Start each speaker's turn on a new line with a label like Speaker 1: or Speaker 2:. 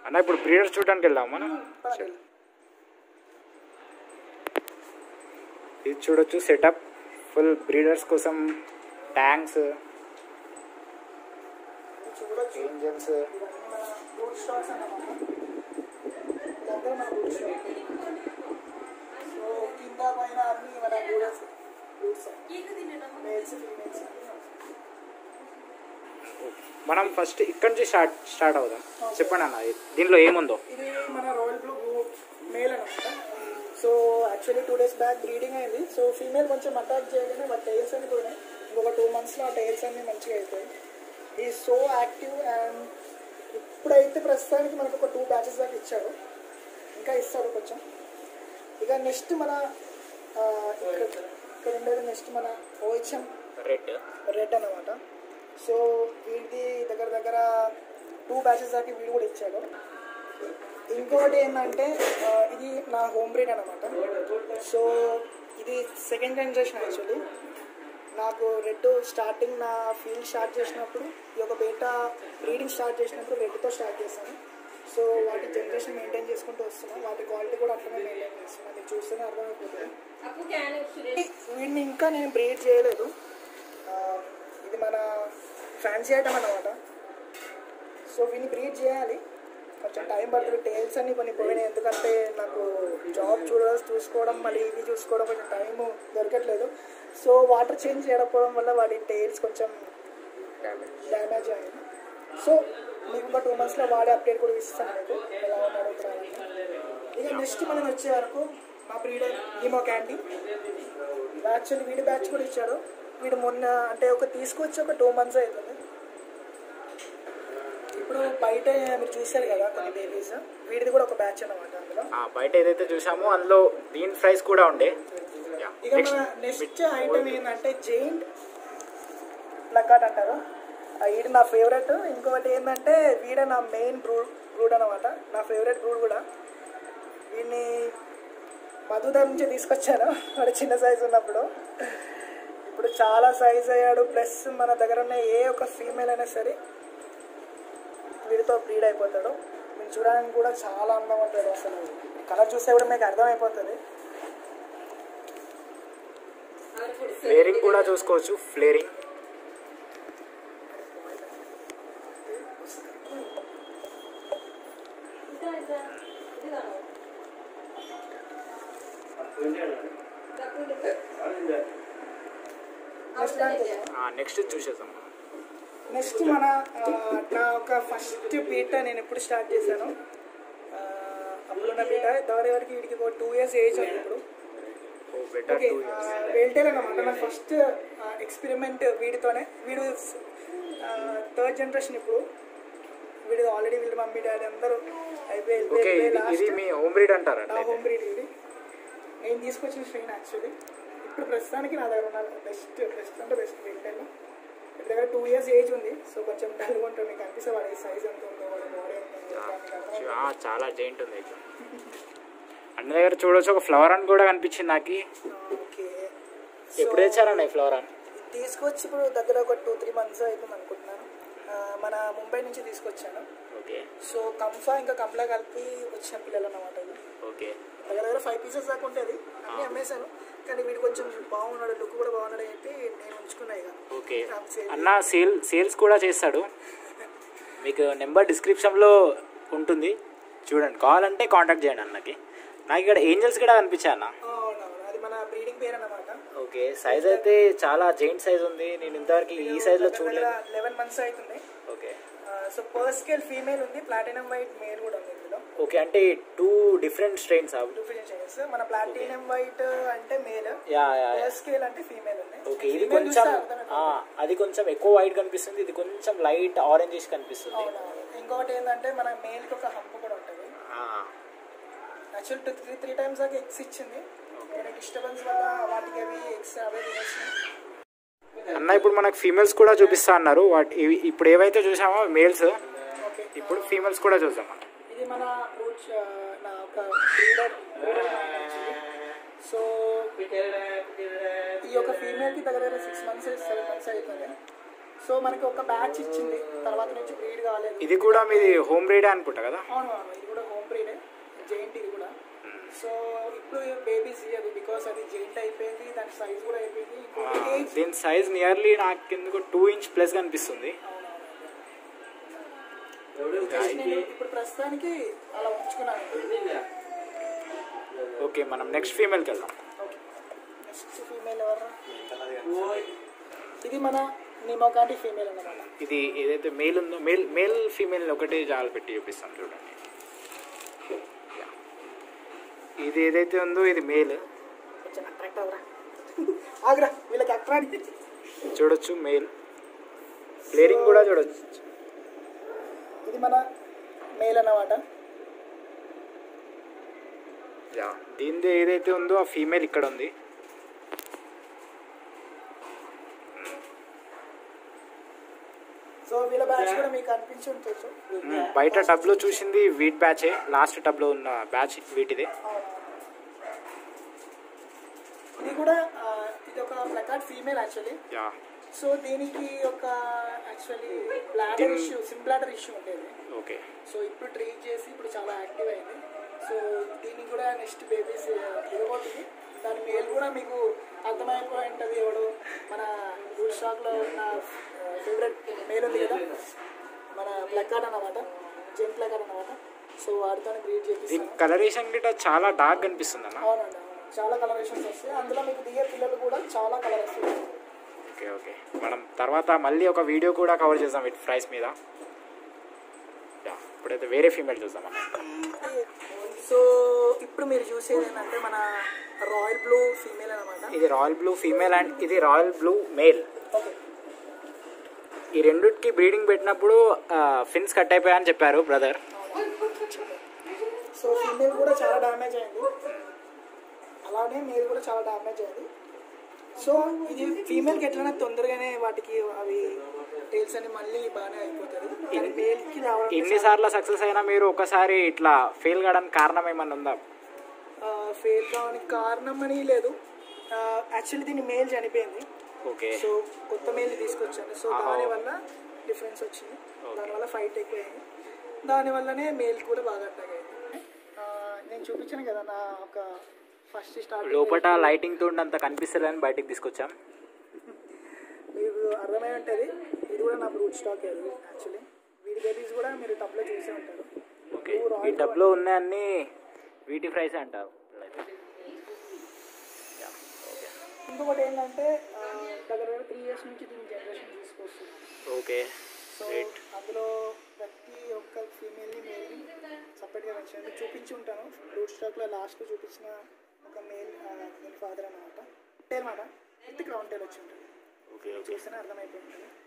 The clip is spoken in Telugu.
Speaker 1: అన్న ఇప్పుడు బ్రీడర్స్ చూడడానికి వెళ్దాం మనం
Speaker 2: పదండి.
Speaker 1: ఇది చూడొచ్చు సెటప్ ఫుల్ బ్రీడర్స్ కోసం ట్యాంక్స్
Speaker 2: చూడొచ్చు
Speaker 1: ఏంజల్స్
Speaker 2: ఇవన్నీ మన రూట్ స్టాక్స్ అన్నమాట ఇదంతా మన రూట్ స్టాక్ సో కింద పైన అన్ని మన రూట్స్ రూట్స్ మేల్స్ ఫీమేల్స్
Speaker 1: మనం ఫస్ట్ ఇక్కడ నుంచి స్టార్ట్ స్టార్ట్ అవుదాం చెప్పండి అన్న ఇది- దీనిలో ఏముందో
Speaker 2: ఇది మన రాయల్ బ్లూ మేల్ అనమాట so actually two days back breeding అయింది సో ఫీమేల్ కొంచెం అటాక్ చేయగానే వాటి టైల్స్ అన్ని పోయినాయి ఇంకొక టూ మంత్స్లో ఆ టైల్స్ అన్ని మంచిగా అవుతాయి ఈ సో యాక్టివ్ అండ్ ఇప్పుడైతే ప్రస్తుతానికి మనకు ఒక టూ బ్యాచెస్ దాకా ఇచ్చాడు ఇంకా ఇస్తాడు కొంచెం ఇక నెక్స్ట్ మన ఆ, ఇక్కడ ఇక్కడ ఉండేది నెక్స్ట్ మన ఓహెచ్ఎం
Speaker 1: రెడ్
Speaker 2: రెడ్ అనమాట సో వీడిది దగ్గర దగ్గర టూ బ్యాచెస్ దాకా వీడు కూడా ఇచ్చాడు ఇంకొకటి ఏంటంటే ఆ, ఇది నా హోమ్ బ్రీడ్ అనమాట సో ఇది సెకండ్ జనరేషన్ యాక్చువల్లీ నాకు రెడ్ స్టార్టింగ్ నా ఫీల్డ్ స్టార్ట్ చేసినప్పుడు ఈ యొక్క బేటా బ్రీడింగ్ స్టార్ట్ చేసినప్పుడు రెడ్తో స్టార్ట్ చేశాను సో వాటి జనరేషన్ మెయింటైన్ చేసుకుంటూ వస్తున్నాను వాటి క్వాలిటీ కూడా అట్లనే మెయింటైన్ చేస్తున్నాను మీరు చూస్తేనే అర్థమైపోతుంది వీడిని ఇంకా నేను బ్రీడ్ చేయలేదు ఆ, ఇది మన ఫ్యాన్సీ ఐటమ్ అన్నమాట సో వీడిని బ్రీడ్ చేయాలి కొంచెం టైం పడుతుంది టైల్స్ అన్ని కొన్ని పోయినాయి ఎందుకంటే నాకు జాబ్ చూడాల్సి చూసుకోవడం మళ్ళీ ఇది చూసుకోవడం కొంచెం టైం దొరకట్లేదు సో వాటర్ చేంజ్ చేయకపోవడం వల్ల వాడి టైల్స్ కొంచెం డ్యామేజ్ అయింది సో మీకు ఒక టూ మంత్స్లో వాడే అప్డేట్ కూడా ఇస్తాను మీకు ఎలా ఉన్నాడో ఇప్పుడు అని. ఇక నెక్స్ట్ మనం వచ్చే వరకు మా బ్రీడర్ ఈమో క్యాంటీ యాక్చువల్లీ వీడి బ్యాచ్ కూడా ఇచ్చాడు వీడు మొన్న అంటే ఒక తీసుకొచ్చి ఒక టూ మంత్స్ అవుతుంది ఇప్పుడు బయట మీరు చూశారు కదా కొన్ని బేబీస్ వీడిది కూడా ఒక బ్యాచ్ అన్నమాట అందులో
Speaker 1: ఆ, బయట ఏదైతే చూసామో అందులో దీని ప్రైస్ కూడా ఉండే
Speaker 2: ఇక మన నెక్స్ట్ ఐటమ్ ఏంటంటే జైంట్ ప్లకాట్ అంటారు ఆ వీడు నా ఫేవరెట్ ఇంకొకటి ఏంటంటే వీడ నా మెయిన్ బ్రూడ్ బ్రూడ్ అనమాట నా ఫేవరెట్ బ్రూడ్ కూడా వీడిని మధుదర్ నుంచి తీసుకొచ్చాను వాడు చిన్న సైజు ఉన్నప్పుడు ఇప్పుడు చాలా సైజ్ అయ్యాడు ప్లస్ మన దగ్గర ఉన్న ఏ ఒక ఫీమేల్ అయినా సరే వీడితో బ్రీడ్ అయిపోతాడు మీరు చూడడానికి కూడా చాలా అందం ఉంటాడు అసలు కలర్ చూస్తే కూడా మీకు అర్థమైపోతుంది
Speaker 1: ఫ్లేరింగ్ కూడా చూసుకోవచ్చు ఫ్లేరింగ్
Speaker 2: నెక్స్ట్ దానికి వెళ్దాం.
Speaker 1: నెక్స్ట్ చూసేద్దాం
Speaker 2: నెక్స్ట్ మన ఆ, నా ఒక ఫస్ట్ బీట నేను ఎప్పుడు స్టార్ట్ చేశాను ఆ, అప్పుడున్న బీట దాని వరకు వీడికి ఒక టూ ఇయర్స్ ఏజ్ ఉంది ఇప్పుడు
Speaker 1: ఓ బెటర్
Speaker 2: ఓకే
Speaker 1: టూ
Speaker 2: వెల్టేల్ అన్నమాట నా ఫస్ట్ ఎక్స్పెరిమెంట్ వీడితోనే వీడు థర్డ్ జనరేషన్ ఇప్పుడు వీడు ఆల్రెడీ వీళ్ళ మమ్మీ డాడీ అందరూ అయిపోయి
Speaker 1: ఓకే
Speaker 2: వెళ్ళిపోయి
Speaker 1: ఇది ఇది
Speaker 2: లాస్ట్
Speaker 1: మీ హోమ్ బ్రీడ్ అంటారు
Speaker 2: నా
Speaker 1: అట్లయితే
Speaker 2: హోమ్ బ్రీడ్ ఇది నేను తీసుకొచ్చిన స్ట్రెయిన్ యాక్చువల్లీ ఇప్పుడు ప్రస్తుతానికి నా దగ్గర ఉన్న బెస్ట్ బెస్ట్ అంటే బెస్ట్ వెల్టేల్ వీడి దగ్గర టూ ఇయర్స్ ఏజ్ ఉంది సో కొంచెం డల్గా ఉంటుంది మీకు అనిపిస్తే వాడి సైజ్ ఎంత ఉందో వాడి బాడీ ఎంత ఉందో దానికి అర్థం
Speaker 1: ఆ, చాలా జైంట్ ఉంది ఇక్కడ అన్న దగ్గర చూడొచ్చు ఒక ఫ్లవర్ అని కూడా కనిపించింది నాకు
Speaker 2: ఓకే
Speaker 1: ఎప్పుడు తెచ్చారన్న ఈ ఫ్లవర్ అని
Speaker 2: తీసుకొచ్చి ఇప్పుడు దగ్గర ఒక టూ త్రీ మంత్స్ అవుతుంది అనుకుంటున్నాను ఆ, మన ముంబై నుంచి తీసుకొచ్చాను
Speaker 1: ఓకే
Speaker 2: సో కంఫా ఇంకా కమ్లా కలిపి వచ్చిన పిల్లలు అన్నమాట ఇది
Speaker 1: ఓకే
Speaker 2: దగ్గర దగ్గర ఫైవ్ పీసెస్ దాకా ఉంటుంది అన్నీ అమ్మేశాను కానీ వీడు కొంచెం బాగున్నాడు లుక్ కూడా బాగున్నాడు అని చెప్పి నేను ఉంచుకున్నా ఇక
Speaker 1: ఓకే
Speaker 2: రామ్ సేల్.
Speaker 1: అన్న సేల్ సేల్స్ కూడా చేస్తాడు మీకు నెంబర్ డిస్క్రిప్షన్లో ఉంటుంది చూడండి కావాలంటే కాంటాక్ట్ చేయండి అన్నకి నాకు ఇక్కడ ఏంజల్స్ కూడా కనిపించాయి అన్న
Speaker 2: అవునవును అది మన బ్రీడింగ్ పేరు అన్నమాట
Speaker 1: ఓకే సైజ్ అయితే చాలా జైంట్ సైజ్ ఉంది నేను ఇంతవరకు ఈ సైజ్లో చూడలేదు
Speaker 2: లెవెన్ మంత్స్ అవుతుంది
Speaker 1: okay
Speaker 2: so per scale female ఉంది ప్లాటినం వైట్ మేల్ కూడా ఉంది ఇందులో
Speaker 1: ఓకే అంటే two different strains
Speaker 2: two fusion shades మన ప్లాటినం వైట్ అంటే male
Speaker 1: yeah yeah yeah.
Speaker 2: Per scale అంటే ఫీమేల్ ఉంది
Speaker 1: ఓకే ఇది
Speaker 2: Female
Speaker 1: కొంచెం
Speaker 2: చూస్తే అర్థమైపోతుంది.
Speaker 1: ఆ, అది కొంచెం ఎక్కువ వైట్ కనిపిస్తుంది ఇది కొంచెం లైట్ ఆరెంజ్ కనిపిస్తుంది
Speaker 2: అవునవును ఇంకొకటి ఏంటంటే మన మేల్కి ఒక హంప్ కూడా ఉంటుంది
Speaker 1: ఆ,
Speaker 2: actual two three three times దాకా ఎగ్స్ ఇచ్చింది మన డిస్టర్బెన్స్ వల్ల వాటికి అవి ఎగ్స్ అవే తినేసినాయి
Speaker 1: అన్న ఇప్పుడు మనకు ఫీమేల్స్ కూడా చూపిస్తా అన్నారు వాటి ఇవి ఇప్పుడు ఏవైతే చూసామో మేల్స్
Speaker 2: ఓకే
Speaker 1: ఇప్పుడు ఫీమేల్స్ కూడా చూద్దాం మనం
Speaker 2: ఇది మన రూట్ నా ఒక బ్రీడర్ సో ఈ యొక్క ఫీమేల్కి దగ్గర దగ్గర సిక్స్ మంత్స్ సెవెన్ మంత్స్ అవుతుంది సో మనకి ఒక బ్యాచ్ ఇచ్చింది తర్వాత నుంచి బ్రీడ్ కాలేదు
Speaker 1: ఇది కూడా మీది హోమ్ బ్రీడే అనుకుంటా కదా
Speaker 2: అవును అవును ఇది కూడా హోమ్ బ్రీడే జైంట్ ఇది కూడా సో ఇప్పుడు బేబీస్ ఇయ్యదు బికాస్ అది జైంట్ అయిపోయింది దాని సైజ్ కూడా అయిపోయింది
Speaker 1: ఆ,
Speaker 2: ఇంకొకటి ఏజ్
Speaker 1: దీని సైజ్ నియర్లీ నాకు ఎందుకు టూ ఇంచ్ ప్లస్ కనిపిస్తుంది
Speaker 2: నేను ఇప్పుడు ప్రస్తుతానికి అలా ఉంచుకున్నాను
Speaker 1: ఓకే మనం నెక్స్ట్ ఫీమేల్కి వెళ్దాం
Speaker 2: ఓకే నెక్స్ట్ ఫీమేల్ ఎవరు ఇది మన నిమోకాంటి ఫీమేల్ అన్నమాట
Speaker 1: ఇది ఏదైతే మేల్ ఉందో మేల్ మేల్ ఫీమేల్ ఒకటే జాలు పెట్టి చూపిస్తాం చూడండి యా. ఇది ఏదైతే ఉందో ఇది మేల్
Speaker 2: కొంచెం అట్రాక్ట్ అవరా ఆగ్రా వీళ్ళకి అట్రాక్ట్
Speaker 1: చూడొచ్చు మేల్ ప్లేరింగ్ కూడా చూడొచ్చు
Speaker 2: ఇది మన మేల్ అన్నమాట
Speaker 1: యా దీనిది ఏదైతే ఉందో ఆ ఫీమేల్ ఇక్కడ ఉంది
Speaker 2: సో వీళ్ళ బ్యాచ్ కూడా మీకు అనిపించి ఉండొచ్చు
Speaker 1: మ్మ్. బయట టబ్లో చూసింది వీట్ బ్యాచే లాస్ట్ టబ్లో ఉన్న బ్యాచ్ వీటిదే
Speaker 2: ఇది కూడా ఆ, ఇది ఒక plakat female actually
Speaker 1: yeah
Speaker 2: so దీనికి ఒక యాక్చువల్లీ బ్లాడర్
Speaker 1: దీని-
Speaker 2: ఇష్యూ సిమ్ బ్లాడర్ ఇష్యూ ఉండేది
Speaker 1: ఓకే
Speaker 2: సో ఇప్పుడు ట్రీట్ చేసి ఇప్పుడు చాలా యాక్టివ్ అయింది సో దీనికి కూడా నెక్స్ట్ బేబీస్ ఇవ్వబోతుంది దాని మేల్ కూడా మీకు అర్థమైపోయి ఉంటుంది ఎవడు మన రూల్ స్టాక్లో నా ఫేవరెట్ మేల్ ఉంది కదా మన ప్లకార్డ్ అన్నమాట జెన్ ప్లకార్డ్ అన్నమాట సో వాటితో బ్రీడ్
Speaker 1: దీని
Speaker 2: చేపిస్తాను
Speaker 1: కలరేషన్ గిట్ట చాలా డార్క్ కనిపిస్తుంది అన్న
Speaker 2: అవునండి అవును చాలా కలరేషన్స్ వస్తాయి అందులో మీకు దిగే పిల్లలు కూడా చాలా కలర్ వస్తాయి
Speaker 1: ఓకే ఓకే మనం తర్వాత మళ్ళీ ఒక వీడియో కూడా కవర్ చేద్దాం వీటి ప్రైస్ మీద యా ఇప్పుడైతే వేరే ఫీమేల్ చూద్దాం అన్న
Speaker 2: సో ఇప్పుడు మీరు చూసేది ఏంటంటే మన రాయల్ బ్లూ ఫీమేల్ అనమాట
Speaker 1: ఇది రాయల్ బ్లూ ఫీమేల్ అండ్ ఇది రాయల్ బ్లూ మేల్
Speaker 2: ఓకే
Speaker 1: ఈ రెండుకి బ్రీడింగ్ పెట్టినప్పుడు ఫిన్స్ కట్ అయిపోయాయని చెప్పారు బ్రదర్
Speaker 2: సో ఫీమేల్ కూడా చాలా డ్యామేజ్ అయింది అలానే మేల్ కూడా చాలా డ్యామేజ్ అయింది సో ఇది ఫీమేల్కి ఎట్లైనా తొందరగానే వాటికి అవి టైల్స్ అని మళ్ళీ బాగానే అయిపోతుంది కానీ మేల్కి రావడం
Speaker 1: ఎన్నిసార్లు సక్సెస్ అయినా మీరు ఒకసారి ఇట్లా ఫెయిల్ కావడానికి కారణం ఏమన్నా ఉందా
Speaker 2: ఫెయిల్ కావడానికి కారణం అని లేదు యాక్చువల్లీ దీని మేల్ చనిపోయింది
Speaker 1: ఓకే
Speaker 2: సో కొత్త మేల్ తీసుకొచ్చాను సో
Speaker 1: ఆహా.
Speaker 2: దానివల్ల డిఫరెన్స్ వచ్చింది
Speaker 1: Okay.
Speaker 2: దానివల్ల ఫైట్ ఎక్కువైంది దానివల్లనే మేల్ కూడా బాగా అటాక్ అయింది ఆ, నేను చూపించాను కదా నా ఒక ఫస్ట్ స్టార్ట్
Speaker 1: లోపల లైటింగ్ తో అంత కనిపిస్తలేదని బయటికి తీసుకొచ్చాం
Speaker 2: మీకు అర్థమై ఉంటుంది ఇది కూడా నా బ్రూట్ స్టాక్ అది యాక్చువల్లీ వీడి బేబీస్ కూడా మీరు టబ్లో చూసే ఉంటారు
Speaker 1: ఓకే ఈ టబ్లో ఉన్నాయన్నీ వీటి ప్రైస్ అంటారు యా, ఓకే
Speaker 2: ఇంకొకటి ఏంటంటే ఆ, దగ్గర దగ్గర త్రీ ఇయర్స్ నుంచి దీని జనరేషన్ తీసుకొస్తున్నాను
Speaker 1: ఓకే
Speaker 2: సో
Speaker 1: రైట్
Speaker 2: అందులో ప్రతి ఒక్క ఫీమేల్ని మేల్ని సపరేట్గా పెంచాను మీకు చూపించి ఉంటాను రూట్ స్టాక్లో లాస్ట్లో చూపించిన ఒక మేల్ దీని ఫాదర్ అనమాట టైల్ మాట విత్ క్రౌన్ టైల్ వచ్చి ఉంటుంది
Speaker 1: ఓకే ఓకే
Speaker 2: చూస్తేనే అర్థమైపోయి ఉంటుంది